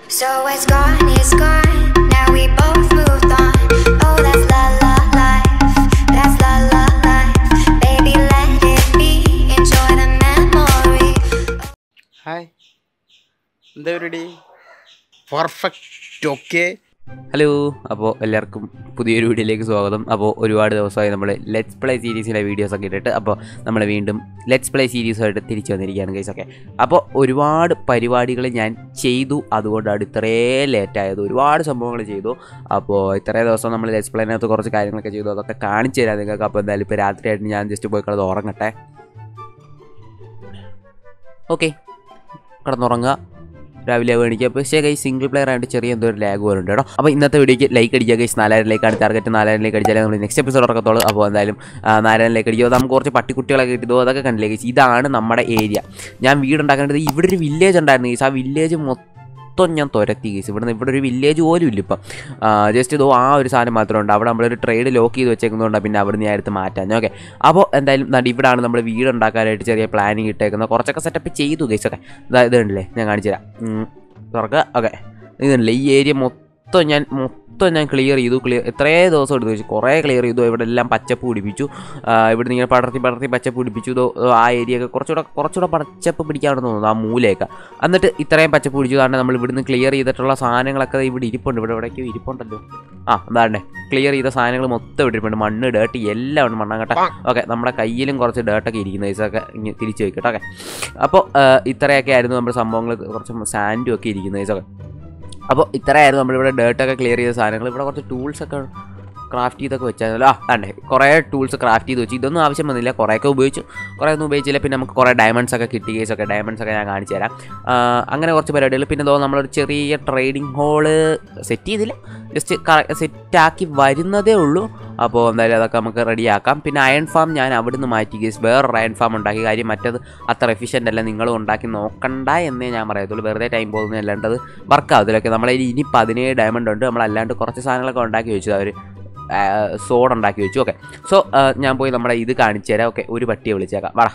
So it's gone, it's gone. Now we both moved on. Oh, that's la la life. That's la la life. Baby, let it be. Enjoy the memory. Hi എന്താ പരിപാടി perfect okay hello അപ്പോൾ എല്ലാവർക്കും പുതിയൊരു വീഡിയോയിലേക്ക് സ്വാഗതം അപ്പോൾ ഒരുപാട് ദിവസമായി നമ്മൾ ലെറ്റ്സ് പ്ലേ സീരീസിലെ വീഡിയോസൊക്കെ ഇട്ടിട്ട് അപ്പോൾ നമ്മൾ വീണ്ടും ലെറ്റ്സ് പ്ലേ സീരീസുമായിട്ട് തിരിച്ചു വന്നിരിക്കുകയാണ് ഗൈസൊക്കെ അപ്പോൾ ഒരുപാട് പരിപാടികൾ ഞാൻ ചെയ്തു അതുകൊണ്ടാണ് ഇത്രയും ലേറ്റായത് ഒരുപാട് സംഭവങ്ങൾ ചെയ്തു അപ്പോൾ ഇത്രയും ദിവസം നമ്മൾ ലെറ്റ്സ് പ്ലേനകത്ത് കുറച്ച് കാര്യങ്ങളൊക്കെ ചെയ്തു അതൊക്കെ കാണിച്ചു തരാം നിങ്ങൾക്ക് അപ്പോൾ എന്തായാലും ഇപ്പോൾ രാത്രിയായിട്ട് ഞാൻ ജസ്റ്റ് പോയി കിടന്ന് ഉറങ്ങട്ടെ ഓക്കെ കിടന്നുറങ്ങുക രാവിലെ വേണിക്കുക പക്ഷേ കൈ സിംഗിൾ പ്ലെയർ ആയിട്ട് ചെറിയ എന്തോ ഒരു ലാഗ് പോലെ ഉണ്ട് കേട്ടോ അപ്പോൾ ഇന്നത്തെ വീഡിയോക്ക് ലൈക്ക് അടിക്കുക കൈസ് നാലായിരം ലൈക്കാണ് ടാർഗറ്റ് നാലായിരം ലൈക്ക് അടിച്ചാലേ നമ്മൾ നെക്സ്റ്റ് എപ്പിസോഡ് ഇറക്കത്തുള്ളൂ അപ്പോൾ എന്തായാലും ആ, നാലായിരം ലൈക്ക് അടിക്കുക നമുക്ക് കുറച്ച് പട്ടിക്കുട്ടികളൊക്കെ കിട്ടിയതോ അതൊക്കെ കണ്ടില്ലേ കൈസ് ഇതാണ് നമ്മുടെ ഏരിയ ഞാൻ വീടുണ്ടാക്കേണ്ടത് ഇവിടെ ഒരു വില്ലേജ് ഉണ്ടായിരുന്നു കൈസ് ആ വില്ലേജ് മൊത്തം ഞാൻ തുരത്തി കേസ് ഇവിടുന്ന് ഇവിടെ ഒരു വില്ലേജ് പോലും ഇല്ല ഇപ്പം ജസ്റ്റ് ഇതോ ആ ഒരു സാധനം മാത്രമേ ഉണ്ട് അവിടെ നമ്മളൊരു ട്രേഡ് ലോക്ക് ചെയ്ത് വെച്ചേക്കുന്നതുകൊണ്ട് പിന്നെ അവിടെ നിന്ന് അടുത്ത് മാറ്റാൻ ഓക്കെ അപ്പോൾ എന്തായാലും ദാ ഇവിടാണ് നമ്മൾ വീട് ഉണ്ടാക്കാനായിട്ട് ചെറിയ പ്ലാനിങ് ഇട്ടേക്കുന്നത് കുറച്ചൊക്കെ സെറ്റപ്പ് ചെയ്തു കേസ് ഒക്കെ ഇതാ ഇത് കണ്ടില്ലേ ഞാൻ കാണിച്ചു തരാം ഉം, തുറക്കുക ഓക്കെ ഇത് കണ്ടില്ലേ ഈ ഏരിയ മൊത്തം ഞാൻ മൊത്തം ഞാൻ ക്ലിയർ ചെയ്തു ക്ലിയർ എത്രയോ ദിവസം എടുത്തു വെച്ചു കുറേ ക്ലിയർ ചെയ്തു ഇവിടെ എല്ലാം പച്ചപ്പ് പിടിപ്പിച്ചു ആ, ഇവിടുന്ന് ഇങ്ങനെ പടർത്തി പടർത്തി പച്ചപ്പ് പിടിപ്പിച്ചു ഇതോ ആ ഏരിയ ഒക്കെ കുറച്ചുകൂടെ കുറച്ചുകൂടെ പച്ചപ്പ് പിടിക്കാണെന്ന് തോന്നുന്നു ആ മൂലയൊക്കെ എന്നിട്ട് ഇത്രയും പച്ചപ്പ് പിടിച്ചു കാരണം നമ്മൾ ഇവിടുന്ന് ക്ലിയർ ചെയ്തിട്ടുള്ള സാധനങ്ങളൊക്കെ ദേ ഇവിടെ ഇരിപ്പുണ്ട് ഇവിടെ എവിടേക്കോ ഇരിപ്പുണ്ടല്ലോ ആ എന്താണ്ടേ ക്ലിയർ ചെയ്ത സാധനങ്ങൾ മൊത്തം ഇവിടെ ഇരിപ്പുണ്ട് മണ്ണ് ഡേർട്ട് എല്ലാം ഉണ്ട് മണ്ണാങ്കട്ട ഓക്കെ നമ്മുടെ കയ്യിലും കുറച്ച് ഡേർട്ടൊക്കെ ഇരിക്കുന്ന ദിവസമൊക്കെ ഇങ്ങനെ തിരിച്ചു വയ്ക്കട്ടെ ഓക്കെ അപ്പോൾ ഇത്രയൊക്കെ ആയിരുന്നു നമ്മുടെ സംഭവങ്ങൾ കുറച്ച് സാൻഡും ഒക്കെ ഇരിക്കുന്ന ദിവസമൊക്കെ അപ്പോൾ ഇത്രയായിരുന്നു നമ്മളിവിടെ ഡേർട്ടൊക്കെ ക്ലിയർ ചെയ്ത സാധനങ്ങൾ ഇവിടെ കുറച്ച് ടൂൾസൊക്കെ ക്രാഫ്റ്റ് ചെയ്തൊക്കെ വെച്ചായിരുന്നല്ലോ ആ അണ്ടേ കുറേ ടൂൾസ് ക്രാഫ്റ്റ് ചെയ്ത് വെച്ചു ഇതൊന്നും ആവശ്യം വന്നില്ല കുറേയൊക്കെ ഉപയോഗിച്ചു കുറേ ഒന്നും ഉപയോഗിച്ചില്ല പിന്നെ നമുക്ക് കുറേ ഡയമണ്ട്സ് ഒക്കെ കിട്ടി കേസൊക്കെ ഡയമണ്ട്സ് ഒക്കെ ഞാൻ കാണിച്ചു തരാം ആ, അങ്ങനെ കുറച്ച് പരിപാടികൾ പിന്നെ തോന്നുന്നു നമ്മളൊരു ചെറിയ ട്രേഡിംഗ് ഹോള് സെറ്റ് ചെയ്തില്ല ജസ്റ്റ് സെറ്റാക്കി വരുന്നതേ ഉള്ളൂ അപ്പോൾ എന്തായാലും അതൊക്കെ നമുക്ക് റെഡിയാക്കാം പിന്നെ അയൺ ഫാം ഞാൻ അവിടുന്ന് മാറ്റി കേസ് വേറൊരു അയൺ ഫാം ഉണ്ടാക്കി കാര്യം മറ്റത് അത്ര എഫിഷ്യൻ്റ് അല്ല നിങ്ങളും ഉണ്ടാക്കി നോക്കണ്ട എന്നേ ഞാൻ പറയത്തുള്ളൂ വെറുതെ ടൈം പോകുന്നത് അല്ലാണ്ടത് വർക്ക് ആവത്തില്ലൊക്കെ നമ്മളതിൽ ഇനി പതിനേഴ് ഡയമണ്ട് ഉണ്ട് നമ്മളല്ലാണ്ട് കുറച്ച് സാധനങ്ങളൊക്കെ ഉണ്ടാക്കി വെച്ചു അവർ സോഡ് ഉണ്ടാക്കി വെച്ചു ഓക്കെ സോ ഞാൻ പോയി നമ്മുടെ ഇത് കാണിച്ചു തരാം ഓക്കെ ഒരു പട്ടിയെ വിളിച്ചേക്കാം വാടാ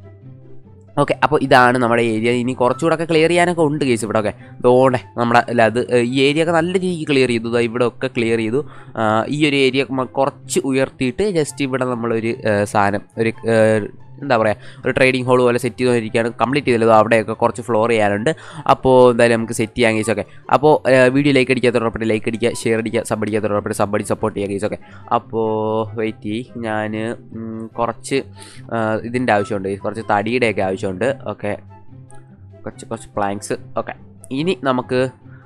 ഓക്കെ അപ്പോൾ ഇതാണ് നമ്മുടെ ഏരിയ ഇനി കുറച്ചുകൂടെ ഒക്കെ ക്ലിയർ ചെയ്യാനൊക്കെ ഉണ്ട് കേസ് ഇവിടെ ഒക്കെ തോണ്ടേ നമ്മുടെ അല്ല അത് ഏഹ്, ഈ ഏരിയ ഒക്കെ നല്ല രീതിക്ക് ക്ലിയർ ചെയ്തു ദാ ഇവിടെ ഒക്കെ ക്ലിയർ ചെയ്തു ആ, ഈ ഒരു ഏരിയ കുറച്ച് ഉയർത്തിയിട്ട് ജസ്റ്റ് ഇവിടെ നമ്മളൊരു ഏഹ്, സാധനം ഒരു ഏഹ്, എന്താ പറയുക ഒരു ട്രേഡിംഗ് ഹോൾ പോലെ സെറ്റ് ചെയ്തുകൊണ്ടിരിക്കുകയാണ് കംപ്ലീറ്റ് ചെയ്തല്ലോ അവിടെയൊക്കെ കുറച്ച് ഫ്ലോർ ചെയ്യാനുണ്ട് അപ്പോൾ എന്തായാലും നമുക്ക് സെറ്റ് ചെയ്യാൻ കേസൊക്കെ അപ്പോൾ വീഡിയോ ലൈക്ക് അടിക്കാത്തവരോടൊപ്പം ലൈക്ക് അടിക്കുക ഷെയർ അടിക്കുക സബ് അടിക്കാത്തവരോടൊപ്പം സബ് അടി സപ്പോർട്ട് ചെയ്യുക കേസൊക്കെ അപ്പോൾ വെയിറ്റ് ചെയ്യ് ഞാൻ കുറച്ച് ആ, ഇതിൻ്റെ ആവശ്യമുണ്ട് കുറച്ച് തടിയുടെയൊക്കെ ആവശ്യമുണ്ട് ഓക്കെ കുറച്ച് കുറച്ച് പ്ലാങ്ക്സ് ഓക്കെ ഇനി നമുക്ക്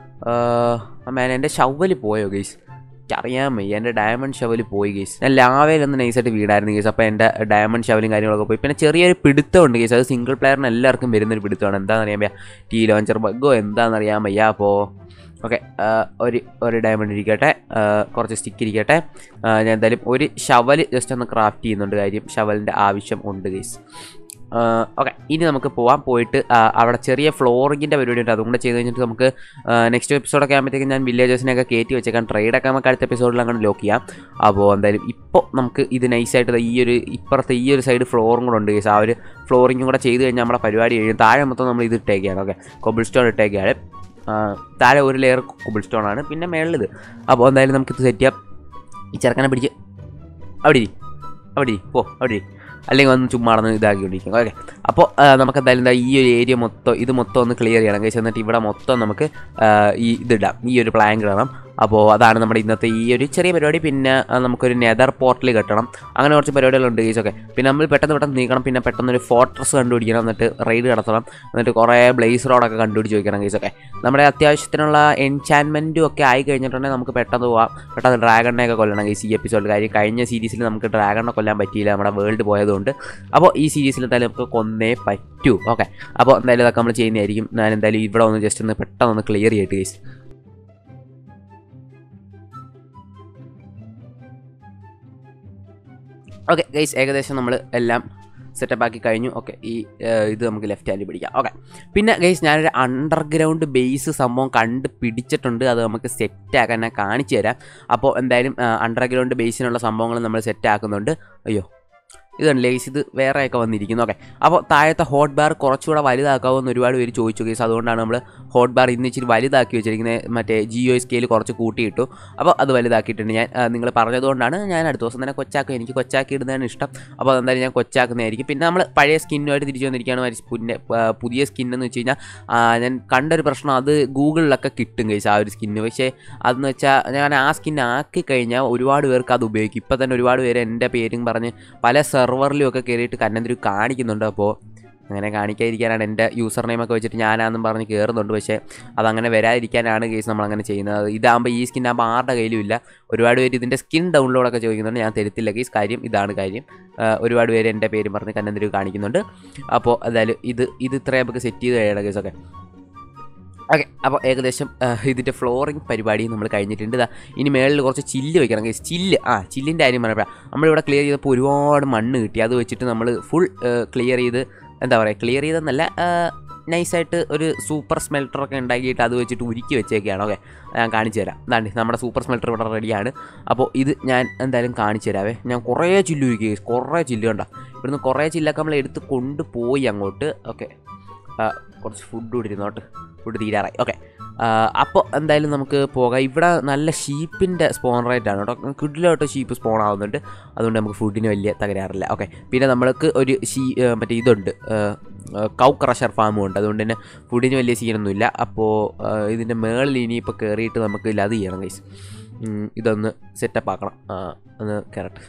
മേൻ എൻ്റെ ഷവല് പോയോ ഗൈസ് അറിയാൻ വയ്യ എൻ്റെ ഡയമണ്ട് ഷവൽ പോയി ഗേസ് ഞാൻ ലാവയിലൊന്ന് നൈസായിട്ട് വീടായിരുന്നു ഗേസ് അപ്പോൾ എൻ്റെ ഡയമണ്ട് ഷവലും കാര്യങ്ങളൊക്കെ പോയി പിന്നെ ചെറിയൊരു പിടുത്തമുണ്ട് ഗേസ് അത് സിംഗിൾ പ്ലെയറിന് എല്ലാവർക്കും വരുന്നൊരു പിടുത്തമാണ് എന്താണെന്ന് അറിയാൻ വയ്യ ടീ ലോഞ്ചർ ബഗ്ഗോ എന്താണെന്ന് അറിയാൻ വയ്യ അപ്പോൾ ഓക്കെ ഒരു ഒരു ഡയമണ്ട് ഇരിക്കട്ടെ ആ, കുറച്ച് സ്റ്റിക്ക് ഇരിക്കട്ടെ ആ, ഞാൻ എന്തായാലും ഒരു ഷവൽ ജസ്റ്റ് ഒന്ന് ക്രാഫ്റ്റ് ചെയ്യുന്നുണ്ട് കാര്യം ഷവലിൻ്റെ ആവശ്യം ഉണ്ട് ഗേസ് ഓക്കെ ഇനി നമുക്ക് പോവാം പോയിട്ട് ആ, അവിടെ ചെറിയ ഫ്ലോറിങ്ങിൻ്റെ പരിപാടി ഉണ്ട് അതും കൂടെ ചെയ്ത് കഴിഞ്ഞിട്ട് നമുക്ക് നെക്സ്റ്റ് എപ്പിസോഡൊക്കെ ആകുമ്പോഴത്തേക്കും ഞാൻ വില്ലേജേഴ്സിനെയൊക്കെ കയറ്റി വെച്ചേക്കാം ട്രേഡൊക്കെ നമുക്ക് അടുത്ത എപ്പിസോഡിൽ അങ്ങനെ ലോക്ക് ചെയ്യാം അപ്പോൾ എന്തായാലും ഇപ്പോൾ നമുക്ക് ഇത് നൈസായിട്ട് ഈ ഒരു ഇപ്പുറത്തെ ഈ ഒരു സൈഡ് ഫ്ലോറും കൂടെ ഉണ്ട് കേസ് ആ ഒരു ഫ്ലോറിങ്ങും കൂടെ ചെയ്ത് കഴിഞ്ഞാൽ നമ്മുടെ പരിപാടി കഴിയും താഴെ മൊത്തം നമ്മൾ ഇത് ഇട്ടേക്കാണ് ഓക്കെ കൊബിൾ സ്റ്റോൺ ഇട്ടേക്കാണ് ആ, താഴെ ഒരു ലെയർ കൊബിൾ സ്റ്റോൺ ആണ് പിന്നെ മേളിൽ ഇത് അപ്പോൾ എന്തായാലും നമുക്കിത് സെറ്റ് ചെയ്യാം ഈ ചെറുക്കനെ പിടിച്ച് അവിടെ ഇരി അവിടെ ഇരി പോ അവിടെ ഇരി അല്ലെങ്കിൽ ഒന്ന് ചുമ്മാ നടന്ന് ഇതാക്കിക്കൊണ്ടിരിക്കും ഓക്കെ അപ്പോൾ നമുക്ക് എന്തായാലും ദാ ഈ ഒരു ഏരിയ മൊത്തം ഇത് മൊത്തം ഒന്ന് ക്ലിയർ ചെയ്യണം കഴിച്ച് എന്നിട്ട് ഇവിടെ മൊത്തം നമുക്ക് ആ, ഈ ഇതിടാം ഈ ഒരു പ്ലാങ്ക് ഇടണം അപ്പോൾ അതാണ് നമ്മുടെ ഇന്നത്തെ ഈ ഒരു ചെറിയ പരിപാടി പിന്നെ ആ, നമുക്കൊരു നെതർ പോർട്ടൽ കെട്ടണം അങ്ങനെ കുറച്ച് പരിപാടികളുണ്ട് കേസൊക്കെ പിന്നെ നമ്മൾ പെട്ടെന്ന് പെട്ടെന്ന് നീക്കണം പിന്നെ പെട്ടെന്ന് ഒരു ഫോർട്രസ് കണ്ടുപിടിക്കണം എന്നിട്ട് റൈഡ് നടത്തണം എന്നിട്ട് കുറേ ബ്ലേസ് റോഡൊക്കെ കണ്ടുപിടിച്ച് വെക്കണം കേസൊക്കെ നമ്മുടെ അത്യാവശ്യത്തിനുള്ള എൻചാൻമെൻറ്റും ഒക്കെ ആയി കഴിഞ്ഞിട്ടുണ്ടെങ്കിൽ നമുക്ക് പെട്ടെന്ന് പോവാം പെട്ടെന്ന് ഡ്രാഗണിനെയൊക്കെ കൊല്ലണം കേസ് ഈ എപ്പിസോഡിൽ കാര്യം കഴിഞ്ഞ സീരീസിൽ നമുക്ക് ഡ്രാഗണിനെ കൊല്ലാൻ പറ്റിയില്ല നമ്മുടെ വേൾഡ് പോയതുകൊണ്ട് അപ്പോൾ ഈ സീരീസിൽ എന്തായാലും നമുക്ക് കൊന്നേ പറ്റൂ ഓക്കെ അപ്പോൾ എന്തായാലും ഇതൊക്കെ നമ്മൾ ചെയ്യുന്നതായിരിക്കും ഞാൻ എന്തായാലും ഇവിടെ ഒന്ന് ജസ്റ്റ് ഒന്ന് പെട്ടെന്ന് ഒന്ന് ക്ലിയർ ചെയ്തിട്ട് കേസ് ഓക്കെ ഗൈസ് ഏകദേശം നമ്മൾ എല്ലാം സെറ്റപ്പ് ആക്കി കഴിഞ്ഞു ഓക്കെ ഈ ഏഹ്, ഇത് നമുക്ക് ലെഫ്റ്റ് ഹാൻഡ് പിടിക്കാം ഓക്കെ പിന്നെ ഗൈസ് ഞാനൊരു അണ്ടർഗ്രൗണ്ട് ബേസ് സംഭവം കണ്ട് പിടിച്ചിട്ടുണ്ട് അത് നമുക്ക് സെറ്റ് ആക്കാൻ ഞാൻ കാണിച്ചു തരാം അപ്പോൾ എന്തായാലും അണ്ടർഗ്രൗണ്ട് ബേസിനുള്ള സംഭവങ്ങൾ നമ്മൾ സെറ്റ് ആക്കുന്നുണ്ട് അയ്യോ ഇതുണ്ട് ഗൈസ് ഇത് വേറെയൊക്കെ വന്നിരിക്കുന്നു ഓക്കെ അപ്പോൾ താഴത്തെ ഹോട്ട് ബാർ കുറച്ചുകൂടെ വലുതാക്കാമോ എന്ന് ഒരുപാട് പേര് ചോദിച്ചു ഗൈസ് അതുകൊണ്ടാണ് നമ്മൾ ഹോട്ട് ബാർ ഇന്ന് ഇച്ചിരി വലുതാക്കി വെച്ചിരിക്കുന്നത് മറ്റേ ജിയോ സ്കെയിൽ കുറച്ച് കൂട്ടിയിട്ടു അപ്പോൾ അത് വലുതാക്കിയിട്ടുണ്ട് ഞാൻ നിങ്ങൾ പറഞ്ഞതുകൊണ്ടാണ് ഞാൻ അടുത്ത ദിവസം തന്നെ കൊച്ചാക്കും എനിക്ക് കൊച്ചാക്കി ഇടുന്നതാണ് ഇഷ്ടം അപ്പോൾ അതെന്തായാലും ഞാൻ കൊച്ചാക്കുന്നതായിരിക്കും പിന്നെ നമ്മൾ പഴയ സ്കിന്നുമായിട്ട് തിരിച്ചു വന്നിരിക്കുകയാണ് മറ്റേ പിന്നെ ആ, പുതിയ സ്കിൻ എന്ന് വെച്ച് കഴിഞ്ഞാൽ ആ, ഞാൻ കണ്ടൊരു പ്രശ്നം അത് ഗൂഗിളിലൊക്കെ കിട്ടും കഴിച്ച് ആ ഒരു സ്കിന്ന് പക്ഷേ അതെന്ന് വെച്ചാൽ ഞാൻ ആ സ്കിൻ ആക്കി കഴിഞ്ഞാൽ ഒരുപാട് പേർക്ക് അത് ഉപയോഗിക്കും ഇപ്പം തന്നെ ഒരുപാട് പേര് എൻ്റെ പേരും പറഞ്ഞ് പല സെർവറിലും ഒക്കെ കയറിയിട്ട് കന്നന്തിരി കാണിക്കുന്നുണ്ട് അപ്പോൾ അങ്ങനെ കാണിക്കാതിരിക്കാനാണ് എൻ്റെ യൂസർ നെയിമൊക്കെ വെച്ചിട്ട് ഞാനാന്നും പറഞ്ഞ് കയറുന്നുണ്ട് പക്ഷേ അതങ്ങനെ വരാതിരിക്കാനാണ് കേസ് നമ്മളങ്ങനെ ചെയ്യുന്നത് ഇതാകുമ്പോൾ ഈ സ്കിൻ ആകുമ്പോൾ ആരുടെ കയ്യിലും ഇല്ല ഒരുപാട് പേര് ഇതിൻ്റെ സ്കിൻ ഡൗൺലോഡൊക്കെ ചോദിക്കുന്നുണ്ട് ഞാൻ തരത്തില്ല കേസ് കാര്യം ഇതാണ് കാര്യം ആ, ഒരുപാട് പേര് എൻ്റെ പേരും പറഞ്ഞ് കന്നന്തിരി കാണിക്കുന്നുണ്ട് അപ്പോൾ എന്തായാലും ഇത് ഇത് ഇത്രയും നമുക്ക് സെറ്റ് ചെയ്ത് കഴിയണം കേസൊക്കെ ഓക്കെ അപ്പോൾ ഏകദേശം ആ, ഇതിൻ്റെ ഫ്ലോറിങ് പരിപാടി നമ്മൾ കഴിഞ്ഞിട്ടുണ്ട് ഇതാ ഇനി മേളിൽ കുറച്ച് ചില്ല് വെക്കണം കേസ് ചില്ല് ആ ചില്ലിൻ്റെ കാര്യം പറഞ്ഞപ്പോഴാണ് നമ്മളിവിടെ ക്ലിയർ ചെയ്തപ്പോൾ ഒരുപാട് മണ്ണ് കിട്ടി അത് വെച്ചിട്ട് നമ്മൾ ഫുൾ ക്ലിയർ ചെയ്ത് എന്താ പറയുക ക്ലിയർ ചെയ്തെന്നല്ല നൈസായിട്ട് ഒരു സൂപ്പർ സ്മെൽറ്ററൊക്കെ ഉണ്ടാക്കിയിട്ട് അത് വെച്ചിട്ട് ഉരുക്കി വെച്ചേക്കാണ് ഓക്കെ ഞാൻ കാണിച്ചു തരാം എന്താണ്ട് നമ്മുടെ സൂപ്പർ സ്മെൽറ്റർ ഇവിടെ റെഡിയാണ് അപ്പോൾ ഇത് ഞാൻ എന്തായാലും കാണിച്ചു തരാവേ ഞാൻ കുറേ ചില്ല് ഉരുക്കി കുറേ ചില്ല് കണ്ട ഇവിടുന്ന് കുറേ ചില്ലൊക്കെ നമ്മൾ എടുത്ത് കൊണ്ടുപോയി അങ്ങോട്ട് ഓക്കെ കുറച്ച് ഫുഡ് കൂടി ഇരുന്നോട്ട് ഫുഡ് തീരാറായി ഓക്കെ അപ്പോൾ എന്തായാലും നമുക്ക് പോകാം ഇവിടെ നല്ല ഷീപ്പിൻ്റെ സ്പോൺ റേറ്റ് ആണ് കേട്ടോ കിഡിലോട്ട് ഷീപ്പ് സ്പോൺ ആവുന്നുണ്ട് അതുകൊണ്ട് നമുക്ക് ഫുഡിന് വലിയ തകരാറില്ല ഓക്കെ പിന്നെ നമ്മൾക്ക് ഒരു ഷീ ആ, മറ്റേ ഇതുണ്ട് കൗ ക്രഷർ ഫാമും ഉണ്ട് അതുകൊണ്ട് തന്നെ ഫുഡിന് വലിയ സീനൊന്നുമില്ല അപ്പോൾ ഇതിൻ്റെ മേളിൽ ഇനിയിപ്പോൾ കയറിയിട്ട് നമുക്ക് ഇല്ല അത് ചെയ്യണം ഗൈസ് ഇതൊന്ന് സെറ്റപ്പ് ആക്കണം ആ, ഒന്ന് കയറട്ടെ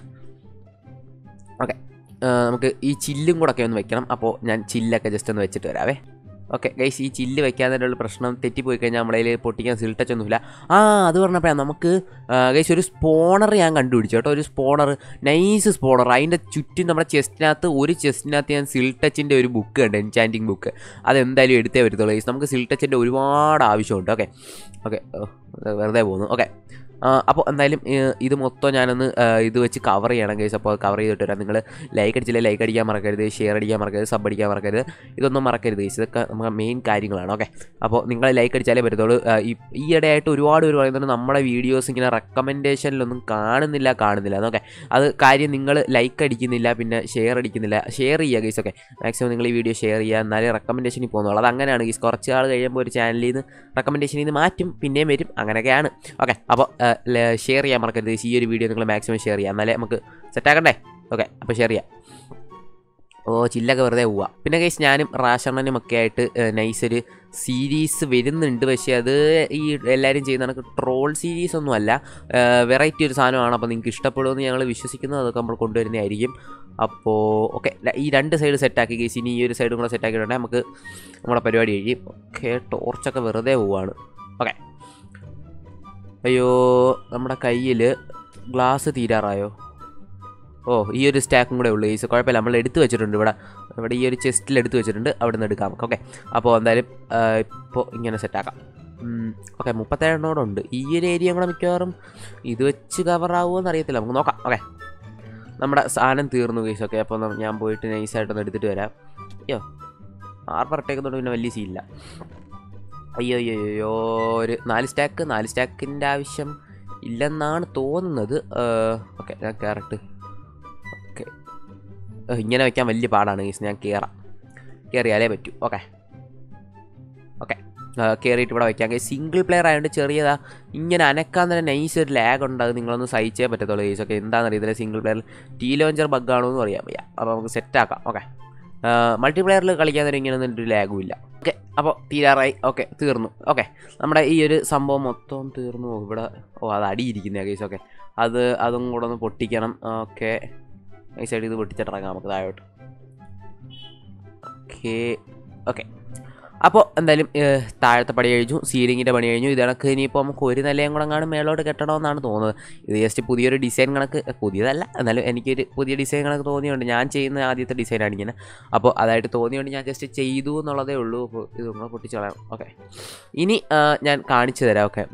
ഓക്കെ നമുക്ക് ഈ ചില്ലും കൂടെ ഒക്കെ ഒന്ന് വെക്കണം അപ്പോൾ ഞാൻ ചില്ലൊക്കെ ജസ്റ്റ് ഒന്ന് വെച്ചിട്ട് വരാവേ ഓക്കെ ഗൈസ് ഈ ചില്ല് വെക്കാതിനുള്ള പ്രശ്നം തെറ്റിപ്പോയി കഴിഞ്ഞാൽ നമ്മുടെ കയ്യിൽ പൊട്ടിക്കാൻ സിൽ ടച്ച് ഒന്നുമില്ല ആ അത് പറഞ്ഞപ്പോഴാണ് നമുക്ക് ഗൈസ് ഒരു സ്പോണർ ഞാൻ കണ്ടുപിടിച്ചു കേട്ടോ ഒരു സ്പോണർ നൈസ് സ്പോണർ അതിൻ്റെ ചുറ്റും നമ്മുടെ ചെസ്റ്റിനകത്ത് ഒരു ചെസ്റ്റിനകത്ത് ഞാൻ സിൽ ടച്ചിൻ്റെ ഒരു ബുക്ക് ഉണ്ട് എൻചാൻറ്റിങ് ബുക്ക് അതെന്തായാലും എടുത്തേ വരത്തുള്ളൂ ഗൈസ് നമുക്ക് സിൽ ടച്ചിൻ്റെ ഒരുപാട് ആവശ്യമുണ്ട് ഓക്കെ ഓക്കെ വെറുതെ പോകുന്നു ഓക്കെ അപ്പോൾ എന്തായാലും ഏഹ്, ഇത് മൊത്തം ഞാനൊന്ന് ഏഹ്, ഇത് വെച്ച് കവർ ചെയ്യണം കേസ് അപ്പോൾ കവർ ചെയ്തിട്ട് വരാം നിങ്ങൾ ലൈക്ക് അടിച്ചില്ലേ ലൈക്ക് അടിക്കാൻ മറക്കരുത് ഷെയർ അടിക്കാൻ മറക്കരുത് സബ് അടിക്കാൻ മറക്കരുത് ഇതൊന്നും മറക്കരുത് കേസ് ഇതൊക്കെ നമുക്ക് മെയിൻ കാര്യങ്ങളാണ് ഓക്കെ അപ്പോൾ നിങ്ങൾ ലൈക്ക് അടിച്ചാലേ പറ്റത്തുള്ളൂ ഏഹ്, ഈ ഈ ഇടയായിട്ട് ഒരുപാട് പേര് പറയുന്നുണ്ട് നമ്മുടെ വീഡിയോസ് ഇങ്ങനെ റെക്കമെൻഡേഷനിലൊന്നും കാണുന്നില്ല കാണുന്നില്ല എന്നൊക്കെ അത് കാര്യം നിങ്ങൾ ലൈക്ക് അടിക്കുന്നില്ല പിന്നെ ഷെയർ അടിക്കുന്നില്ല ഷെയർ ചെയ്യുക ഗൈസ് ഒക്കെ മാക്സിമം നിങ്ങൾ ഈ വീഡിയോ ഷെയർ ചെയ്യുക എന്നാലേ റെക്കമെൻഡേഷനിൽ പോകുന്നുള്ളൂ അത് അങ്ങനെയാണ് ഗൈസ് കുറച്ച് ആൾ കഴിയുമ്പോൾ ഒരു ചാനലിൽ നിന്ന് റെക്കമെൻഡേഷനിൽ നിന്ന് മാറ്റും പിന്നെയും വരും അങ്ങനെയൊക്കെയാണ് ഓക്കെ അപ്പോൾ ഷെയർ ചെയ്യാൻ മറക്കരുത് ഈ ഒരു വീഡിയോ നിങ്ങൾ മാക്സിമം ഷെയർ ചെയ്യുക എന്നാലേ നമുക്ക് സെറ്റാക്കണ്ടേ ഓക്കെ അപ്പോൾ ഷെയർ ചെയ്യാം ഓ ചില്ലൊക്കെ വെറുതെ പോവാ പിന്നെ കേസ് ഞാനും റാഷണ്ണനും ഒക്കെ ആയിട്ട് നൈസ് ഒരു സീരീസ് വരുന്നുണ്ട് പക്ഷേ അത് ഈ എല്ലാവരും ചെയ്യുന്ന കണക്ക് ട്രോൾ സീരീസ് ഒന്നും അല്ല വെറൈറ്റി ഒരു സാധനമാണ് അപ്പോൾ നിങ്ങൾക്ക് ഇഷ്ടപ്പെടുമെന്ന് ഞങ്ങൾ വിശ്വസിക്കുന്നു അതൊക്കെ നമ്മൾ കൊണ്ടുവരുന്നതായിരിക്കും അപ്പോൾ ഓക്കെ ഈ രണ്ട് സൈഡ് സെറ്റാക്കി കേസ് ഇനി ഈ ഒരു സൈഡും കൂടെ സെറ്റാക്കിയിട്ടുണ്ടെങ്കിൽ നമുക്ക് നമ്മുടെ പരിപാടി കഴിയും ഓക്കെ ടോർച്ചൊക്കെ വെറുതെ പോവാണ് ഓക്കെ അയ്യോ നമ്മുടെ കയ്യിൽ ഗ്ലാസ് തീരാറായോ ഓ ഈ ഒരു സ്റ്റാക്കും കൂടെ ഉള്ളൂ ഈസ് കുഴപ്പമില്ല നമ്മൾ എടുത്തു വെച്ചിട്ടുണ്ട് ഇവിടെ ഇവിടെ ഈ ഒരു ചെസ്റ്റിൽ എടുത്തു വെച്ചിട്ടുണ്ട് അവിടെ നിന്ന് എടുക്കാം നമുക്ക് ഓക്കെ അപ്പോൾ എന്തായാലും ഇപ്പോൾ ഇങ്ങനെ സെറ്റാക്കാം ഓക്കെ മുപ്പത്തേഴെണ്ണോടുണ്ട് ഈ ഒരു ഏരിയ കൂടെ മിക്കവാറും ഇത് വെച്ച് കവർ ആവുമോ അറിയത്തില്ല നമുക്ക് നോക്കാം ഓക്കെ നമ്മുടെ സാധനം തീർന്നു കേസ് ഓക്കെ അപ്പോൾ ന- ഞാൻ പോയിട്ട് നൈസായിട്ടൊന്ന് എടുത്തിട്ട് വരാം അയ്യോ ആർപ്പർ ഇട്ടേക്കുന്നതുകൊണ്ട് പിന്നെ വലിയ സീനില്ല അയ്യോ അയ്യോ അയ്യോ ഒരു നാല് സ്റ്റാക്ക് നാല് സ്റ്റാക്കിൻ്റെ ആവശ്യം ഇല്ലെന്നാണ് തോന്നുന്നത് ഓക്കെ ഞാൻ കയറട്ട് ഓക്കെ ഇങ്ങനെ വെക്കാൻ വലിയ പാടാണ് ഗീസ് ഞാൻ കയറാം കയറിയാലേ പറ്റൂ ഓക്കെ ഓക്കെ കയറിയിട്ട് ഇവിടെ വയ്ക്കാം സിംഗിൾ പ്ലെയർ ആയതുകൊണ്ട് ചെറിയതാ ഇങ്ങനെ അനക്കാൻ തന്നെ നൈസ് ഒരു ലാഗ് ഉണ്ട് അത് നിങ്ങളൊന്ന് സഹിച്ചേ പറ്റത്തുള്ളൂ ഗീസ് ഓക്കെ എന്താണെന്ന് അറിയത്തില്ല സിംഗിൾ പ്ലെയർ ടീ ലോഞ്ചർ ബഗ്ഗാണോ എന്ന് അറിയാൻ വയ്യ അപ്പോൾ നമുക്ക് സെറ്റാക്കാം ഓക്കെ മൾട്ടിപ്ലെയറിൽ കളിക്കാൻ നേരം ഇങ്ങനെ ഒരു ലാഗും ഇല്ല ഓക്കെ അപ്പോൾ തീരാറായി ഓക്കെ തീർന്നു ഓക്കെ നമ്മുടെ ഈ ഒരു സംഭവം മൊത്തം തീർന്നു ഓ, ഇവിടെ ഓ അത് അടിയിരിക്കുന്ന കേസ് ഓക്കെ അത് അതും കൂടെ ഒന്ന് പൊട്ടിക്കണം ഓക്കെ ഈ സൈഡിൽ ഇത് പൊട്ടിച്ചിട്ടിറങ്ങാം നമുക്ക് താഴോട്ട് ഓക്കെ ഓക്കെ അപ്പോൾ എന്തായാലും ഏഹ്, താഴത്തെ പണി കഴിഞ്ഞു സീലിങ്ങിൻ്റെ പണി കഴിഞ്ഞു ഇത് കണക്ക് ഇനിയിപ്പോൾ നമുക്ക് ഒരു നിലയും കൂടെ കാണും മേലോട്ട് കെട്ടണമെന്നാണ് തോന്നുന്നത് ഇത് ജസ്റ്റ് പുതിയൊരു ഡിസൈൻ കണക്ക് പുതിയതല്ല എന്നാലും എനിക്കൊരു പുതിയ ഡിസൈൻ കണക്ക് തോന്നിയുണ്ട് ഞാൻ ചെയ്യുന്ന ആദ്യത്തെ ഡിസൈനാണ് ഇങ്ങനെ അപ്പോൾ അതായിട്ട് തോന്നിയുകൊണ്ട് ഞാൻ ജസ്റ്റ് ചെയ്തു എന്നുള്ളതേ ഉള്ളൂ അപ്പോൾ ഇത് നമ്മൾ പൊട്ടിച്ച് കളയാം ഓക്കെ ഇനി ആ, ഞാൻ കാണിച്ചു തരാം ഓക്കെ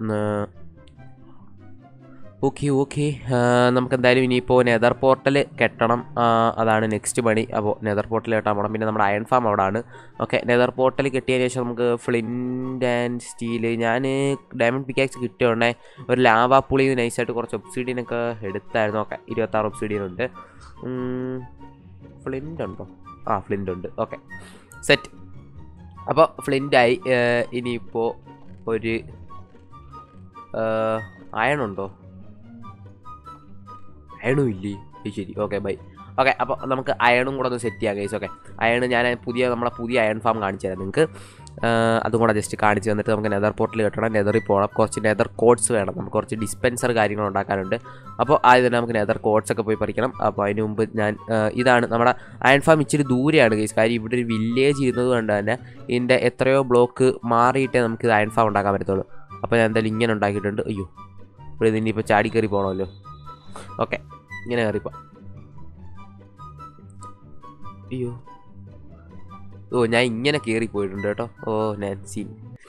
ഓക്കെ ഓക്കെ നമുക്ക് എന്തായാലും ഇനിയിപ്പോൾ നെതർ പോർട്ടൽ കെട്ടണം ആ, അതാണ് നെക്സ്റ്റ് പണി അപ്പോൾ നെതർ പോർട്ടൽ കെട്ടാൻ പോകണം പിന്നെ നമ്മുടെ അയൺ ഫാം അവിടെ ആണ് ഓക്കെ നെതർ പോർട്ടൽ കിട്ടിയതിന് ശേഷം നമുക്ക് ഫ്ലിൻറ്റ് ആൻഡ് സ്റ്റീല് ഞാൻ ഡയമണ്ട് പിക്കാക്സ് കിട്ടിയോണ്ടേ ഒരു ലാവാ പുളി നൈസായിട്ട് കുറച്ച് ഒബ്സിഡിയനൊക്കെ എടുത്തായിരുന്നു ഓക്കെ ഇരുപത്താറ് ഒബ്സിഡിയൻ ഉണ്ട് ഉം, ഫ്ലിൻ്റ് ഉണ്ടോ ആ ഫ്ലിൻ്റ് ഉണ്ട് ഓക്കെ സെറ്റ് അപ്പോൾ ഫ്ലിൻ്റായി ഇനിയിപ്പോൾ ഒരു അയൺ ഉണ്ടോ അയണും ഇല്ലേ ഏയ് ശരി ഓക്കെ ബൈ ഓക്കെ അപ്പോൾ നമുക്ക് അയണും കൂടെ ഒന്ന് സെറ്റ് ചെയ്യാം ഗൈസ് ഓക്കെ അയൺ ഞാൻ പുതിയ നമ്മളെ പുതിയ അയൺ ഫാം കാണിച്ചു തരാം നിങ്ങൾക്ക് അതും കൂടെ ജസ്റ്റ് കാണിച്ച് തന്നിട്ട് നമുക്ക് നെതർ പോർട്ടിൽ കിട്ടണം നെതറിൽ പോകണം കുറച്ച് നെതർ കോഡ്സ് വേണം നമുക്ക് കുറച്ച് ഡിസ്പെൻസർ കാര്യങ്ങൾ ഉണ്ടാക്കാനുണ്ട് അപ്പോൾ ആദ്യം തന്നെ നമുക്ക് നെതർ കോഡ്സ് ഒക്കെ പോയി പറിക്കണം അപ്പോൾ അതിന് മുമ്പ് ഞാൻ ആ, ഇതാണ് നമ്മുടെ അയൺ ഫാം ഇച്ചിരി ദൂരെയാണ് ഗൈസ് കാര്യം ഇവിടെ ഒരു വില്ലേജ് ഇരുന്നത് കൊണ്ട് തന്നെ ഇതിൻ്റെ എത്രയോ ബ്ലോക്ക് മാറിയിട്ടേ നമുക്ക് ഇത് അയൺ ഫാം ഉണ്ടാക്കാൻ പറ്റത്തുള്ളൂ അപ്പോൾ ഞാൻ എന്തായാലും ഇങ്ങനെ ഉണ്ടാക്കിയിട്ടുണ്ട് അയ്യോ ഇവിടെ ഇതിൻ്റെ ഇപ്പോൾ ചാടി കയറി പോകണമല്ലോ ഓക്കെ ഇങ്ങനെ കയറിപ്പോ അയ്യോ ഓ ഞാൻ ഇങ്ങനെ കയറി പോയിട്ടുണ്ട് കേട്ടോ ഓ നാൻസി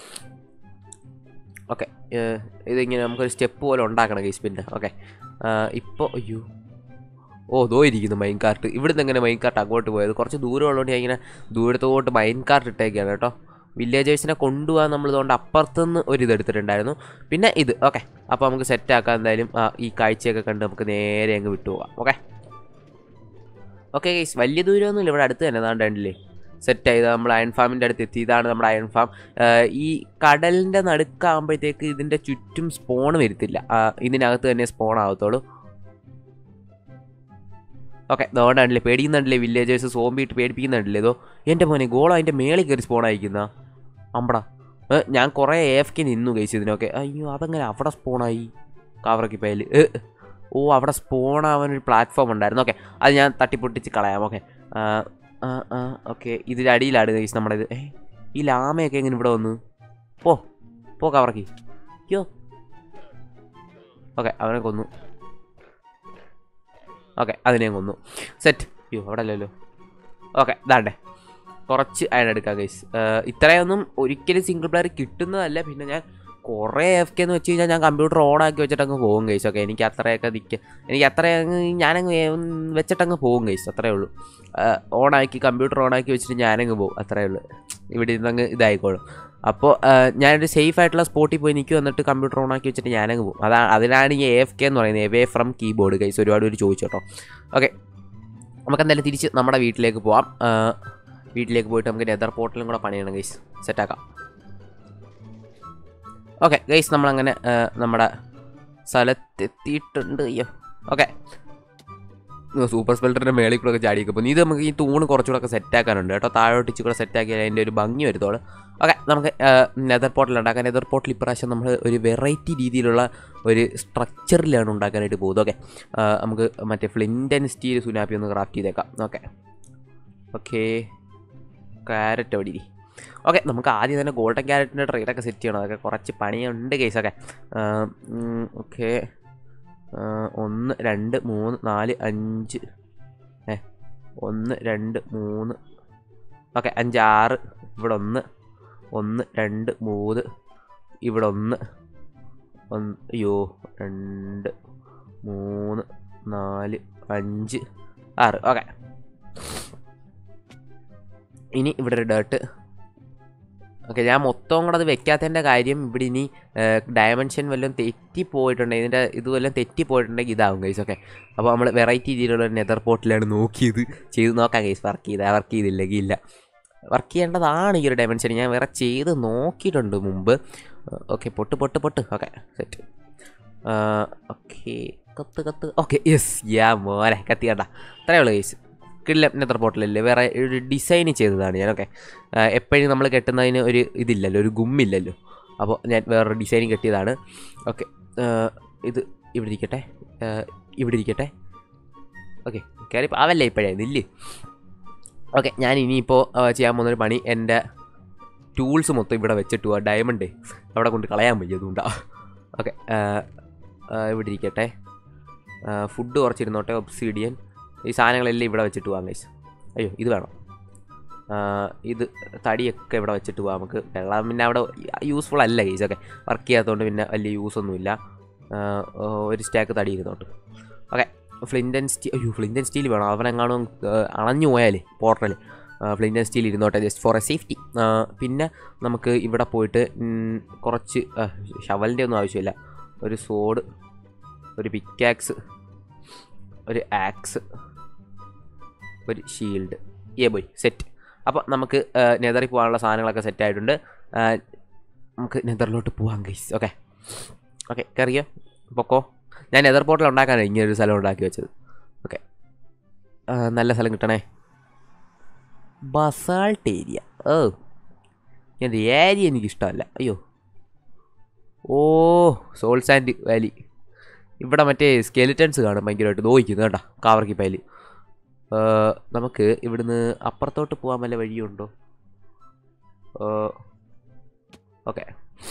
ഓക്കെ ഇതിങ്ങനെ നമുക്കൊരു സ്റ്റെപ്പ് പോലെ ഉണ്ടാക്കണം ഗൈസ് പിന്നെ ഓക്കെ ഇപ്പോൾ അയ്യോ ഓ ദോ ഇരിക്കുന്നു മൈൻ കാർട്ട് ഇവിടുന്ന് എങ്ങനെ മൈൻ കാർട്ട് അങ്ങോട്ട് പോയത് കുറച്ച് ദൂരം ഉള്ളതുകൊണ്ട് ഞാൻ ഇങ്ങനെ ദൂരത്തോട്ട് മൈൻ കാർട്ട് ഇട്ടേക്കാണ് കേട്ടോ വില്ലേജേഴ്സിനെ കൊണ്ടുപോകാൻ നമ്മൾ ഇതുകൊണ്ട് അപ്പുറത്തുനിന്ന് ഒരു ഇത് എടുത്തിട്ടുണ്ടായിരുന്നു പിന്നെ ഇത് ഓക്കെ അപ്പോൾ നമുക്ക് സെറ്റ് ആക്കാൻ എന്തായാലും ആ, ഈ കാഴ്ചയൊക്കെ കണ്ട് നമുക്ക് നേരെ അങ്ങ് വിട്ടുപോകാം ഓക്കെ ഓക്കെ ഗൈസ് വലിയ ദൂരമൊന്നുമില്ല ഇവിടെ അടുത്ത് തന്നെ അതാണ്ട് ഉണ്ടല്ലേ സെറ്റ് ആയത് നമ്മൾ അയൺ ഫാമിൻ്റെ അടുത്ത് എത്തി ഇതാണ് നമ്മുടെ അയൺ ഫാം ഈ കടലിൻ്റെ നടുക്കാകുമ്പോഴത്തേക്ക് ഇതിൻ്റെ ചുറ്റും സ്പോൺ വരത്തില്ല ആ, ഇതിനകത്ത് തന്നെ സ്പോൺ ആവത്തുള്ളൂ ഓക്കെ അതുകൊണ്ടാണല്ലേ പേടിക്കുന്നുണ്ടല്ലേ വില്ലേജേഴ്സ് സോംബി ഇട്ട് പേടിപ്പിക്കുന്നുണ്ടല്ലേ ഇതോ എൻ്റെ മോനെ ഗോളോ അതിൻ്റെ മേളിൽ കയറി സ്പോൺ അയക്കുന്ന അമ്പടാ ഏ, ഞാൻ കുറേ എഫ് കെ നിന്നു കഴിച്ചു ഇതിനൊക്കെ അയ്യോ അതങ്ങനെ അവിടെ സ്പോണായി കാവറക്കി പയൽ ഓ അവിടെ സ്പോൺ ആവാൻ ഒരു പ്ലാറ്റ്ഫോം ഉണ്ടായിരുന്നു ഓക്കെ അത് ഞാൻ തട്ടിപ്പൊട്ടിച്ച് കളയാം ഓക്കെ ഓക്കെ ഇതിൻ്റെ അടിയിലാണ് കഴിച്ച് നമ്മുടെ ഇത് ഏ ഈ ലാമയൊക്കെ എങ്ങനെ ഇവിടെ വന്നു പോ പോ കവറക്കി അയ്യോ ഓക്കെ അവനെ കൊന്നു ഓക്കെ അതിനെയും കൊന്നു സെറ്റ് അയ്യോ അവിടെ അല്ലല്ലോ ഓക്കെ ദാണ്ടേ കുറച്ച് അയൺ എടുക്കാം ഗൈസ് ഇത്രയൊന്നും ഒരിക്കലും സിംഗിൾ പ്ലെയർ കിട്ടുന്നതല്ല പിന്നെ ഞാൻ കുറേ എഫ് കെ എന്ന് വെച്ച് കഴിഞ്ഞാൽ ഞാൻ കമ്പ്യൂട്ടർ ഓൺ ആക്കി വെച്ചിട്ടങ്ങ് പോകും ഗൈസ് ഓക്കെ എനിക്ക് അത്രയൊക്കെ നിൽക്കുക എനിക്ക് അത്രയങ്ങ് ഞാനങ്ങ് വേ- വെച്ചിട്ടങ്ങ് പോകും ഗൈസ് അത്രേ ഉള്ളൂ ഓണാക്കി കമ്പ്യൂട്ടർ ഓണാക്കി വെച്ചിട്ട് ഞാനങ്ങ് പോകും അത്രേ ഉള്ളൂ ഇവിടെ ഇരുന്നങ്ങ് ഇതായിക്കോളും അപ്പോൾ ഞാനൊരു സേഫ് ആയിട്ടുള്ള സ്പോട്ടിൽ പോയി നിൽക്കും എന്നിട്ട് കമ്പ്യൂട്ടർ ഓണാക്കി വെച്ചിട്ട് ഞാനങ്ങ് പോകും അതാ അതിനാണ് ഈ എഫ് കെ എന്ന് പറയുന്നത് എവേ ഫ്രം കീബോർഡ് ഗൈസ് ഒരുപാട് പേര് ചോദിച്ചു കേട്ടോ ഓക്കെ നമുക്ക് എന്തായാലും തിരിച്ച് നമ്മുടെ വീട്ടിലേക്ക് പോവാം ആ, വീട്ടിലേക്ക് പോയിട്ട് നമുക്ക് നെതർ പോർട്ടലും കൂടെ പണിയണം ഗൈസ് സെറ്റാക്കാം ഓക്കെ ഗൈസ് നമ്മളങ്ങനെ ആ, നമ്മുടെ സ്ഥലത്തെത്തിയിട്ടുണ്ട് അയ്യോ ഓക്കെ സൂപ്പർ സ്പെൽറ്ററിൻ്റെ മേളിൽ കൂടെ ഒക്കെ ചാടിയൊക്കെ പോകുന്നു ഇത് നമുക്ക് ഈ തൂണ് കുറച്ചുകൂടെ ഒക്കെ സെറ്റാക്കാനുണ്ട് കേട്ടോ താഴോട്ട് ഇച്ചിരി കൂടെ സെറ്റാക്കിയാൽ അതിൻ്റെ ഒരു ഭംഗി വരുത്തോളൂ ഓക്കെ നമുക്ക് നെതർ പോർട്ടൽ ഉണ്ടാക്കാം നെതർ പോർട്ടൽ ഇപ്രാവശ്യം നമ്മൾ ഒരു വെറൈറ്റി രീതിയിലുള്ള ഒരു സ്ട്രക്ചറിലാണ് ഉണ്ടാക്കാനായിട്ട് പോകുന്നത് ഓക്കെ നമുക്ക് മറ്റേ ഫ്ലിൻ്റ് ആൻഡ് സ്റ്റീൽ സുനാപ്പി ഒന്ന് ക്രാഫ്റ്റ് ചെയ്തേക്കാം ഓക്കെ ഓക്കെ ക്യാരറ്റ് അവിടെ ഇരി ഓക്കെ നമുക്ക് ആദ്യം തന്നെ ഗോൾഡൻ ക്യാരറ്റിൻ്റെ ട്രെയിലൊക്കെ സെറ്റ് ചെയ്യണം അതൊക്കെ കുറച്ച് പണിയുണ്ട് കേസൊക്കെ ഓക്കെ ഒന്ന് രണ്ട് മൂന്ന് നാല് അഞ്ച് ഏ ഒന്ന് രണ്ട് മൂന്ന് ഓക്കെ അഞ്ച് ആറ് ഇവിടെ ഒന്ന് ഒന്ന് രണ്ട് മൂന്ന് ഇവിടെ ഒന്ന് ഒന്ന് അയ്യോ രണ്ട് മൂന്ന് നാല് അഞ്ച് ആറ് ഓക്കെ ഇനി ഇവിടെ ഒരു ഡേർട്ട് ഓക്കെ ഞാൻ മൊത്തം കൂടെ അത് വെക്കാത്തതിൻ്റെ കാര്യം ഇവിടെ ഇനി ഡയമെൻഷൻ വല്ലതും തെറ്റിപ്പോയിട്ടുണ്ടെങ്കിൽ ഇതിൻ്റെ ഇത് വല്ലതും തെറ്റിപ്പോയിട്ടുണ്ടെങ്കിൽ ഇതാവും ഗൈസ് ഓക്കെ അപ്പോൾ നമ്മൾ വെറൈറ്റി രീതിയിലുള്ള നെതർ പോർട്ടിലാണ് നോക്കിയത് ചെയ്ത് നോക്കാം ഗൈസ് വർക്ക് ചെയ്ത് വർക്ക് ചെയ്തില്ലെങ്കിൽ ഇല്ല വർക്ക് ചെയ്യേണ്ടതാണ് ഈ ഒരു ഡയമെൻഷൻ ഞാൻ വേറെ ചെയ്ത് നോക്കിയിട്ടുണ്ട് മുമ്പ് ഓക്കെ പൊട്ട് പൊട്ട് പൊട്ട് ഓക്കെ സെറ്റ് ഓക്കെ കത്ത് കത്ത് ഓക്കെ യെസ് യാ മോനെ കത്തി കണ്ട അത്രയേ ഉള്ളൂ ഗൈസ് കിടില നെതർ പോർട്ടലല്ലേ വേറെ ഒരു ഡിസൈൻ ചെയ്തതാണ് ഞാൻ ഓക്കെ എപ്പോഴും നമ്മൾ കെട്ടുന്നതിന് ഒരു ഇതില്ലല്ലോ ഒരു ഗുമ്മില്ലല്ലോ അപ്പോൾ ഞാൻ വേറൊരു ഡിസൈൻ കെട്ടിയതാണ് ഓക്കെ ഇത് ഇവിടെ ഇരിക്കട്ടെ ആ, ഇവിടെ ഇരിക്കട്ടെ ഓക്കെ കയറി അവല്ലേ ഇപ്പോഴേ നില്ല് ഓക്കെ ഞാൻ ഇനിയിപ്പോൾ ചെയ്യാൻ പോകുന്നൊരു പണി എൻ്റെ ടൂൾസ് മൊത്തം ഇവിടെ വെച്ചിട്ട് പോവാ ഡയമണ്ട് അവിടെ കൊണ്ട് കളയാൻ വയ്യ അതുകൊണ്ടാ ഓക്കെ ഇവിടെ ഇരിക്കട്ടെ ഫുഡ് കുറച്ചിരുന്നോട്ടെ ഒബ്സീഡിയൻ ഈ സാധനങ്ങളെല്ലാം ഇവിടെ വെച്ചിട്ട് പോകാം ഗൈസ് അയ്യോ ഇത് വേണം ആ, ഇത് തടിയൊക്കെ ഇവിടെ വെച്ചിട്ട് പോകാം നമുക്ക് വെള്ളം പിന്നെ അവിടെ യൂസ്ഫുൾ അല്ല ഗൈസ് ഒക്കെ വർക്ക് ചെയ്യാത്തതുകൊണ്ട് പിന്നെ വലിയ യൂസ് ഒന്നുമില്ല ആ, ഒരു സ്റ്റാക്ക് തടി ഇരുന്നോട്ട് ഓക്കെ ഫ്ലിൻറ്റൻ സ്റ്റീൽ അയ്യോ ഫ്ലിൻറ്റൻ സ്റ്റീൽ വേണം അവനെങ്ങാനും അണഞ്ഞു പോയാലേ പോർട്ടൽ ഫ്ലിൻറ്റൻ സ്റ്റീൽ ഇരുന്നോട്ടെ ജസ്റ്റ് ഫോർ എ സേഫ്റ്റി പിന്നെ നമുക്ക് ഇവിടെ പോയിട്ട് ഉം, കുറച്ച് ഷവലിൻ്റെ ഒന്നും ആവശ്യമില്ല ഒരു സോഡ് ഒരു പിക്കാക്സ് ഒരു ആക്സ് ഒരു ഷീൽഡ് ഏ ബോയ് സെറ്റ് അപ്പോൾ നമുക്ക് നെതറിൽ പോകാനുള്ള സാധനങ്ങളൊക്കെ സെറ്റ് ആയിട്ടുണ്ട് ആ, നമുക്ക് നെതറിലോട്ട് പോവാം ഗൈസ് ഓക്കെ ഓക്കെ കയറിയോ പൊക്കോ ഞാൻ നെതർ പോർട്ടൽ ഉണ്ടാക്കാനാണ് ഇങ്ങനെ ഒരു സ്ഥലം ഉണ്ടാക്കി വെച്ചത് ഓക്കെ നല്ല സ്ഥലം കിട്ടണേ ബസാൾട്ട് ഏരിയ ഓ ഞാൻ ഏരിയ എനിക്കിഷ്ടമല്ല അയ്യോ ഓ സോൾ സാൻഡ് വാലി ഇവിടെ മറ്റേ സ്കെലിറ്റൻസ് കാണും ഭയങ്കരമായിട്ട് നോയിക്കുന്നു കേട്ടോ കാവർക്കി പയൽ നമുക്ക് ഇവിടുന്ന് അപ്പുറത്തോട്ട് പോകാൻ വല്ല വഴിയുണ്ടോ ഓക്കെ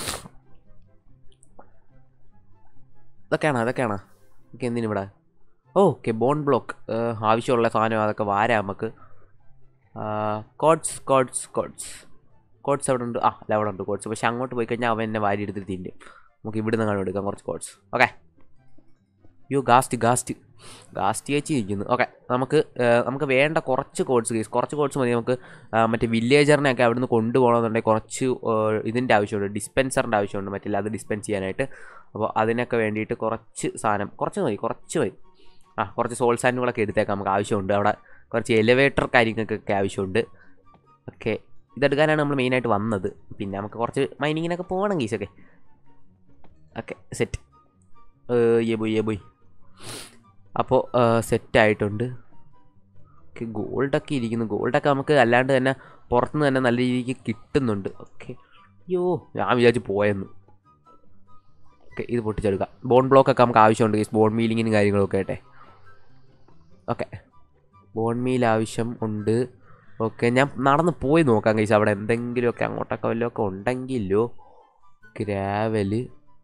ഇതൊക്കെയാണോ അതൊക്കെയാണോ ഓക്കെ എന്തിനിവിടെ ഓ ഓക്കെ ബോൺ ബ്ലോക്ക് ആവശ്യമുള്ള സാധനം അതൊക്കെ വാരാം നമുക്ക് കോഡ്സ് കോഡ്സ് കോഡ്സ് കോഡ്സ് അവിടെ ഉണ്ട് ആ അല്ല അവിടെ ഉണ്ട് കോഡ്സ് പക്ഷെ അങ്ങോട്ട് പോയി കഴിഞ്ഞാൽ അവൻ എന്നെ വാരി എടുത്തിട്ട് തിന്നും നമുക്ക് ഇവിടുന്ന് കാണും എടുക്കാം കുറച്ച് കോഡ്സ് ഓക്കെ യോ ഗാസ്റ്റ് ഗാസ്റ്റ് ഗാസ്റ്റ് ചേച്ചി ഇരിക്കുന്നു ഓക്കെ നമുക്ക് ആ, നമുക്ക് വേണ്ട കുറച്ച് കോഡ്സ് കേസ് കുറച്ച് കോഡ്സ് മതി നമുക്ക് ആ, മറ്റേ വില്ലേജറിനെയൊക്കെ അവിടുന്ന് കൊണ്ടുപോകണമെന്നുണ്ടെങ്കിൽ കുറച്ച് ആ, ഇതിൻ്റെ ആവശ്യമുണ്ട് ഡിസ്പെൻസറിൻ്റെ ആവശ്യമുണ്ട് മറ്റില്ല അത് ഡിസ്പെൻസ് ചെയ്യാനായിട്ട് അപ്പോൾ അതിനൊക്കെ വേണ്ടിയിട്ട് കുറച്ച് സാധനം കുറച്ച് മതി കുറച്ച് മതി ആ കുറച്ച് സോൾ സാൻഡുകളൊക്കെ എടുത്തേക്കാം നമുക്ക് ആവശ്യമുണ്ട് അവിടെ കുറച്ച് എലിവേറ്റർ കാര്യങ്ങൾക്കൊക്കെ ആവശ്യമുണ്ട് ഓക്കെ ഇതെടുക്കാനാണ് നമ്മൾ മെയിനായിട്ട് വന്നത് പിന്നെ നമുക്ക് കുറച്ച് മൈനിങ്ങിനൊക്കെ പോകണം ഗീസൊക്കെ okay set a boy a boy അപ്പോൾ സെറ്റായിട്ടുണ്ട് ഓക്കെ ഗോൾഡൊക്കെ ഇരിക്കുന്നു ഗോൾഡൊക്കെ നമുക്ക് അല്ലാണ്ട് തന്നെ പുറത്തുനിന്ന് തന്നെ നല്ല രീതിക്ക് കിട്ടുന്നുണ്ട് ഓക്കെ അയ്യോ ഞാൻ വിചാരിച്ച് പോയെന്ന് ഓക്കെ ഇത് പൊട്ടിച്ചെടുക്കാം ബോൺ ബ്ലോക്കൊക്കെ നമുക്ക് ആവശ്യമുണ്ട് ഗീസ് ബോൺ മീലിങ്ങിനും കാര്യങ്ങളൊക്കെ ആയിട്ടെ ഓക്കെ ബോൺ മീൽ ആവശ്യം ഉണ്ട് ഓക്കെ ഞാൻ നടന്ന് പോയി നോക്കാം കഴിച്ചു അവിടെ എന്തെങ്കിലുമൊക്കെ അങ്ങോട്ടൊക്കെ വല്ലതൊക്കെ ഉണ്ടെങ്കിലോ ഗ്രാവല്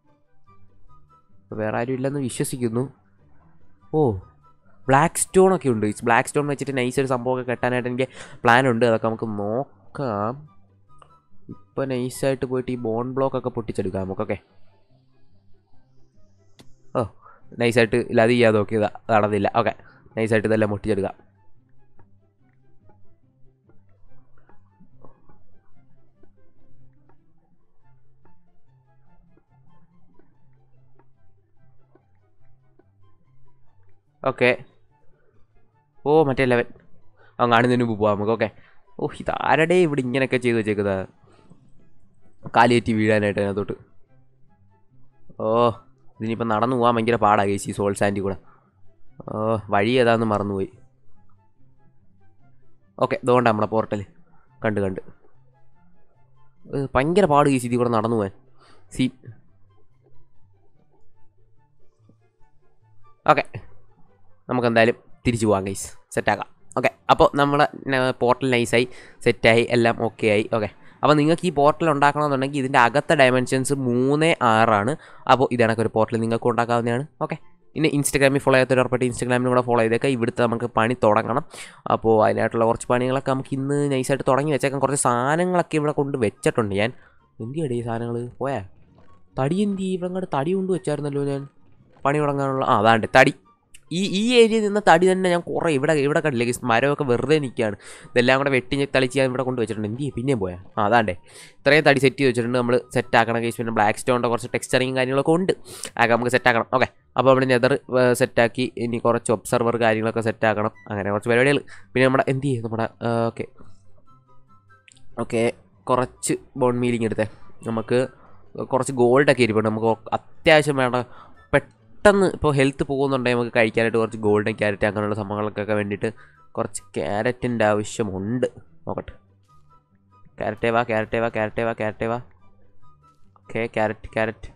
വേറെ ആരും ഇല്ലെന്ന് വിശ്വസിക്കുന്നു ഓ ബ്ലാക്ക് സ്റ്റോൺ ഒക്കെ ഉണ്ട് ബ്ലാക്ക് സ്റ്റോൺ വെച്ചിട്ട് നൈസ് ഒരു സംഭവമൊക്കെ കെട്ടാനായിട്ട് എനിക്ക് പ്ലാൻ ഉണ്ട് അതൊക്കെ നമുക്ക് നോക്കാം ഇപ്പം നൈസായിട്ട് പോയിട്ട് ഈ ബോൺ ബ്ലോക്ക് ഒക്കെ പൊട്ടിച്ചെടുക്കാം നമുക്കൊക്കെ ഓ നൈസായിട്ട് ഇല്ല അത് ചെയ്യാതെ നോക്കിയതാ നടന്നില്ല ഓക്കെ നൈസായിട്ട് ഇതെല്ലാം പൊട്ടിച്ചെടുക്കാം ഓക്കെ ഓ മറ്റേ ലെവൻ അവൻ കാണുന്നതിന് മുമ്പ് പോവാം നമുക്ക് ഓക്കെ ഓ ഇതാരുടെ ഇവിടെ ഇങ്ങനെയൊക്കെ ചെയ്ത് വെച്ചേക്കുന്നത് കാലിയേറ്റി വീഴാനായിട്ട് അതിനകത്തോട്ട് ഓ ഇതിനിപ്പോൾ നടന്നു പോകാൻ ഭയങ്കര പാടാണ് കേസ് ഈ സോൾ സാൻഡി കൂടെ ഓ വഴി ഏതാന്ന് മറന്നുപോയി ഓക്കെ ഇതുകൊണ്ടാണ് നമ്മളെ പോർട്ടൽ കണ്ട് കണ്ട് ഏ, ഭയങ്കര പാട് കേസ് ഇതിൽ കൂടെ നടന്നു പോകാൻ സി ഓക്കെ നമുക്ക് എന്തായാലും തിരിച്ചു പോകാം ഗൈസ് സെറ്റാക്കാം ഓക്കെ അപ്പോൾ നമ്മളെ പോർട്ടൽ നൈസായി സെറ്റായി എല്ലാം ഓക്കെ ആയി ഓക്കെ അപ്പോൾ നിങ്ങൾക്ക് ഈ പോർട്ടൽ ഉണ്ടാക്കണമെന്നുണ്ടെങ്കിൽ ഇതിൻ്റെ അകത്തെ ഡയമെൻഷൻസ് മൂന്ന് ആറാണ് അപ്പോൾ ഇതണക്ക് ഒരു പോർട്ടൽ നിങ്ങൾക്ക് ഉണ്ടാക്കാവുന്നതാണ് ഓക്കെ ഇനി ഇൻസ്റ്റാഗ്രാമിൽ ഫോളോ ചെയ്യാത്ത ഉറപ്പായിട്ട് ഇൻസ്റ്റാഗ്രാമിൽ കൂടെ ഫോളോ ചെയ്തേക്കാം ഇവിടുത്തെ നമുക്ക് പണി തുടങ്ങണം അപ്പോൾ അതിനായിട്ടുള്ള കുറച്ച് പണികളൊക്കെ നമുക്ക് ഇന്ന് നൈസായിട്ട് തുടങ്ങി വെച്ചേക്കാം കുറച്ച് സാധനങ്ങളൊക്കെ ഇവിടെ കൊണ്ട് വെച്ചിട്ടുണ്ട് ഞാൻ എന്തിയടി ഈ സാധനങ്ങൾ പോയാ തടി എന്തി ഇവിടെ അങ്ങോട്ട് തടി കൊണ്ട് വെച്ചായിരുന്നല്ലോ ഞാൻ പണി തുടങ്ങാനുള്ള ആ അതാണ്ട് തടി ഈ ഈ ഏരിയയിൽ നിന്ന് തടി തന്നെ ഞാൻ കുറേ ഇവിടെ ഇവിടെ കണ്ടില്ലേ guys, മരമൊക്കെ വെറുതെ നിൽക്കുകയാണ് ഇതെല്ലാം കൂടെ വെട്ടി തളിച്ച് ഞാൻ ഇവിടെ കൊണ്ട് വെച്ചിട്ടുണ്ട് എന്ത് ചെയ്യും പിന്നെയും പോയാൽ ആ അതാണ്ടേ ഇത്രയും തടി സെറ്റ് ചെയ്ത് വെച്ചിട്ടുണ്ട് നമ്മൾ സെറ്റ് ആക്കണം കേസ് പിന്നെ ബ്ലാക്ക് സ്റ്റോണിൻ്റെ കുറച്ച് ടെക്സ്ചറിങ് കാര്യങ്ങളൊക്കെ ഉണ്ട് ആകെ നമുക്ക് സെറ്റ് ആക്കണം ഓക്കെ അപ്പോൾ നമ്മൾ നെതർ സെറ്റാക്കി ഇനി കുറച്ച് ഒബ്സർവർ കാര്യങ്ങളൊക്കെ സെറ്റ് ആക്കണം അങ്ങനെ കുറച്ച് പരിപാടികൾ പിന്നെ നമ്മുടെ എന്ത് ചെയ്യും നമ്മുടെ ഓക്കെ ഓക്കെ കുറച്ച് ബോൺ മീലിംഗ് എടുത്തേ നമുക്ക് കുറച്ച് ഗോൾഡൊക്കെ ഇരിപ്പുണ്ട് നമുക്ക് അത്യാവശ്യം വേണ്ട പെട്ടെന്ന് ഇപ്പോൾ ഹെൽത്ത് പോകുന്നുണ്ടെങ്കിൽ നമുക്ക് കഴിക്കാനായിട്ട് കുറച്ച് ഗോൾഡൻ ക്യാരറ്റ് അങ്ങനെയുള്ള സംഭവങ്ങൾക്കൊക്കെ വേണ്ടിയിട്ട് കുറച്ച് ക്യാരറ്റിൻ്റെ ആവശ്യമുണ്ട് നോക്കട്ടെ ക്യാരറ്റേ വാ ക്യാരറ്റേ വാ ക്യാരറ്റേ വാ ക്യാരറ്റേ വാ okay carrot carrot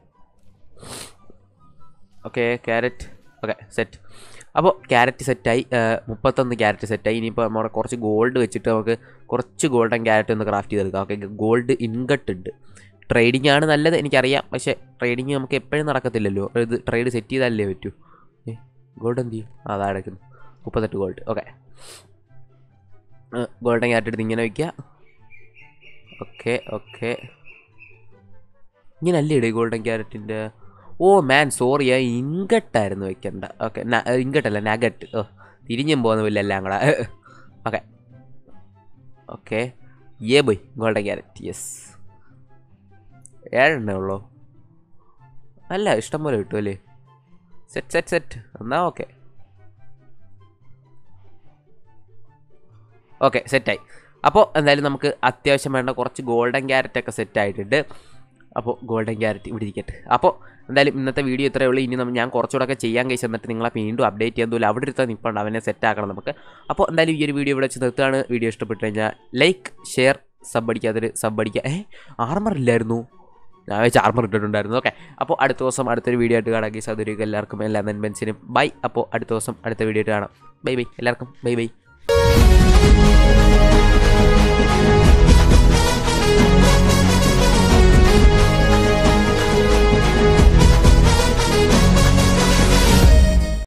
okay carrot okay set അപ്പോൾ ക്യാരറ്റ് സെറ്റായി മുപ്പത്തൊന്ന് ക്യാരറ്റ് സെറ്റായി ഇനിയിപ്പോൾ നമ്മുടെ കുറച്ച് ഗോൾഡ് വെച്ചിട്ട് നമുക്ക് കുറച്ച് ഗോൾഡൻ ക്യാരറ്റ് ഒന്ന് ക്രാഫ്റ്റ് ചെയ്തെടുക്കാം ഓക്കെ ഗോൾഡ് ഇൻഗട്ട് ഉണ്ട് ട്രേഡിംഗ് ആണ് നല്ലത് എനിക്കറിയാം പക്ഷേ ട്രേഡിങ് നമുക്ക് എപ്പോഴും നടക്കത്തില്ലല്ലോ ഇത് ട്രേഡ് സെറ്റ് ചെയ്താലേ പറ്റൂ ഏ ഗോൾഡ് എന്ത് ചെയ്യും ആ അതാ എടുക്കുന്നു മുപ്പത്തെട്ട് ഗോൾഡ് ഓക്കെ ഗോൾഡൻ ക്യാരറ്റ് എടുത്ത് ഇങ്ങനെ വയ്ക്കുക ഓക്കെ ഓക്കെ ഇങ്ങനല്ലേ ഇടേ ഗോൾഡൻ ക്യാരറ്റിൻ്റെ ഓ മാൻ സോറി ആ ഇൻഗട്ടായിരുന്നു വെക്കണ്ട ഓക്കെ ഇൻഗട്ടല്ല നഗറ്റ് ഓ തിരിഞ്ഞും പോകുന്നില്ല എല്ലാം കൂടെ okay okay a boy golden carrot yes ഏഴെണ്ണേ ഉള്ളൂ അല്ല ഇഷ്ടം പോലെ കിട്ടും അല്ലേ സെറ്റ് സെറ്റ് സെറ്റ് എന്നാ ഓക്കെ ഓക്കെ സെറ്റായി അപ്പോൾ എന്തായാലും നമുക്ക് അത്യാവശ്യം വേണ്ട കുറച്ച് ഗോൾഡൻ ക്യാരറ്റ് ഒക്കെ സെറ്റ് ആയിട്ടുണ്ട് അപ്പോൾ ഗോൾഡൻ ക്യാരറ്റ് ഇവിടെ ഇരിക്കട്ടെ അപ്പോൾ എന്തായാലും ഇന്നത്തെ വീഡിയോ ഇത്രയേ ഉള്ളൂ ഇനി നമ്മൾ ഞാൻ കുറച്ചുകൂടെ ഒക്കെ ചെയ്യാൻ കഴിച്ച് എന്നിട്ട് നിങ്ങളെ വീണ്ടും അപ്ഡേറ്റ് ചെയ്യാൻ തോന്നില്ല അവിടെ ഇരുത്താൻ നിൽപ്പുണ്ട് അവനെ സെറ്റ് ആക്കണം നമുക്ക് അപ്പോൾ എന്തായാലും ഈ ഒരു വീഡിയോ ഇവിടെ വെച്ച് നിർത്തുകയാണ് വീഡിയോ ഇഷ്ടപ്പെട്ട് കഴിഞ്ഞാൽ ലൈക്ക് ഷെയർ സബ് അടിക്കാത്തൊരു സബ് അടിക്കുക ഏ ആർമർ ഇല്ലായിരുന്നു ഞാൻ വെച്ച് ആർമർ ഇട്ടിട്ടുണ്ടായിരുന്നു ഓക്കെ അപ്പോൾ അടുത്ത ദിവസം അടുത്തൊരു വീഡിയോ ആയിട്ട് കാണാം ഗീസ് അതൊരു എല്ലാവർക്കും എല്ലാ നൻപെൻസിനും ബൈ അപ്പോൾ അടുത്ത ദിവസം അടുത്ത വീഡിയോ ആയിട്ട് കാണാം ബൈ ബൈ എല്ലാവർക്കും ബൈ ബൈ